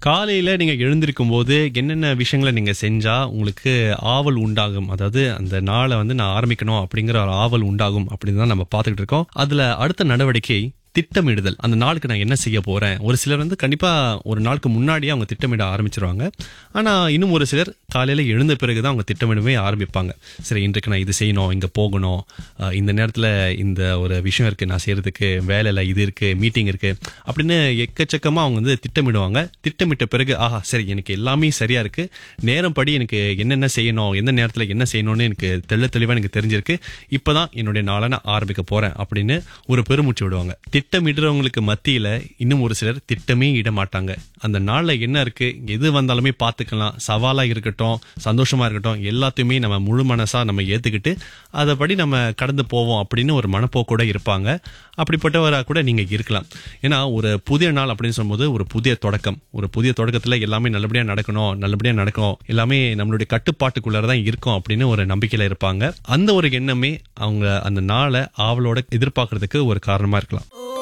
காலையில நீங்க எழுந்திருக்கும் போது என்னென்ன விஷயங்களை நீங்க செஞ்சா உங்களுக்கு ஆவல் உண்டாகும் அதாவது அந்த நாளை வந்து நான் ஆரம்பிக்கணும் அப்படிங்கிற ஒரு ஆவல் உண்டாகும் அப்படின்னு தான் நம்ம பார்த்துக்கிட்டு இருக்கோம் அதுல அடுத்த நடவடிக்கை திட்டமிடுதல் அந்த நாளுக்கு நான் என்ன செய்ய போறேன் ஒரு சிலர் வந்து கண்டிப்பா ஒரு நாளுக்கு முன்னாடியே அவங்க திட்டமிட ஆரம்பிச்சிருவாங்க ஆனா இன்னும் ஒரு சிலர் காலையில எழுந்த பிறகுதான் அவங்க திட்டமிடவே ஆரம்பிப்பாங்க சரி இன்றைக்கு நான் இது செய்யணும் இங்க போகணும் அஹ் இந்த நேரத்துல இந்த ஒரு விஷயம் இருக்கு நான் செய்யறதுக்கு வேலையில இது இருக்கு மீட்டிங் இருக்கு அப்படின்னு எக்கச்சக்கமா அவங்க வந்து திட்டமிடுவாங்க திட்டமிட்ட பிறகு ஆஹா சரி எனக்கு எல்லாமே சரியா இருக்கு நேரம் படி எனக்கு என்னென்ன செய்யணும் எந்த நேரத்துல என்ன செய்யணும்னு எனக்கு தெள்ள தெளிவா எனக்கு தெரிஞ்சிருக்கு இப்பதான் என்னுடைய நாளை நான் ஆரம்பிக்க போறேன் அப்படின்னு ஒரு பெருமூச்சு விடுவாங்க திட்டமிடுறவங்களுக்கு மத்தியில இன்னும் ஒரு சிலர் திட்டமே இட மாட்டாங்க அந்த நாள்ல என்ன இருக்கு எது வந்தாலுமே பார்த்துக்கலாம் சவாலா இருக்கட்டும் சந்தோஷமா இருக்கட்டும் எல்லாத்தையுமே நம்ம முழு மனசா நம்ம ஏத்துக்கிட்டு அதைப்படி நம்ம கடந்து போவோம் அப்படின்னு ஒரு மனப்போக்கோட இருப்பாங்க அப்படிப்பட்டவரா கூட நீங்க இருக்கலாம் ஏன்னா ஒரு புதிய நாள் அப்படின்னு சொல்லும்போது ஒரு புதிய தொடக்கம் ஒரு புதிய தொடக்கத்துல எல்லாமே நல்லபடியா நடக்கணும் நல்லபடியா நடக்கும் எல்லாமே நம்மளுடைய கட்டுப்பாட்டுக்குள்ளார தான் இருக்கும் அப்படின்னு ஒரு நம்பிக்கையில இருப்பாங்க அந்த ஒரு எண்ணமே அவங்க அந்த நாளை ஆவலோட எதிர்பார்க்கறதுக்கு ஒரு காரணமா இருக்கலாம்